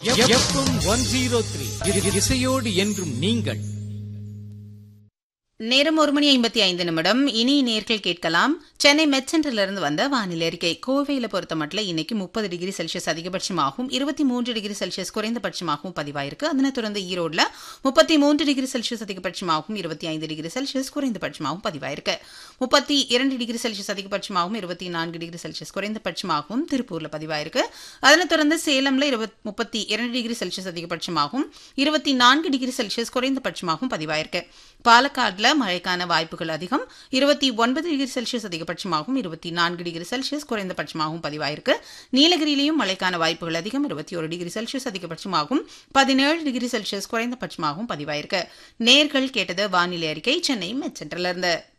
FM one zero three இசையோடு என்றும் நீங்கள் நேரம் ஒரு மணி ஐம்பத்தி ஐந்து நிமிடம் இனி நேர்கள் கேட்கலாம் சென்னை மெட்சென்டரிலிருந்து வந்த வானிலை அறிக்கை கோவையில பொறுத்த மட்டும் இன்னைக்கு முப்பது டிகிரி செல்சியஸ் அதிகபட்சமாகவும் இருபத்தி மூன்று டிகிரி செல்சியஸ் குறைந்தபட்சமாகவும் பதிவாயிருக்கு அதனைத் தொடர்ந்து ஈரோடுல முப்பத்தி மூன்று டிகிரி செல்சியஸ் அதிகபட்சமாகவும் இருபத்தி ஐந்து டிகிரி செல்சியஸ் குறைந்தபட்சமாகவும் பதிவாயிருக்கு முப்பத்தி இரண்டு டிகிரி செல்சியஸ் அதிகபட்சமாகவும் இருபத்தி நான்கு டிகிரி செல்சியஸ் குறைந்தபட்சமாகவும் திருப்பூர்ல பதிவாயிருக்கு அதனைத் தொடர்ந்து சேலம்ல இருபத் முப்பத்தி இரண்டு டிகிரி செல்சியஸ் அதிகபட்சமாகவும் இருபத்தி நான்கு டிகிரி செல்சியஸ் குறைந்தபட்சமாகவும் பதிவாயிருக்கு பாலக்காடுல மழைக்கான வாய்ப்புகள் அதிகம் இருபத்தி ஒன்பது டிகிரி செல்சியஸ் அதிகபட்சமாகவும் இருபத்தி நான்கு டிகிரி செல்சியஸ் குறைந்தபட்சமாகவும் பதிவாயிருக்கு நீலகிரியிலையும் மழைக்கான வாய்ப்புகள் அதிகம் இருபத்தி ஒரு டிகிரி செல்சியஸ் அதிகபட்சமாகவும் பதினேழு டிகிரி செல்சியஸ் குறைந்தபட்சமாகவும் பதிவாயிருக்கு நேர்கள் கேட்டது வானிலை அறிக்கை சென்னை மெட் சென்டர்ல இருந்து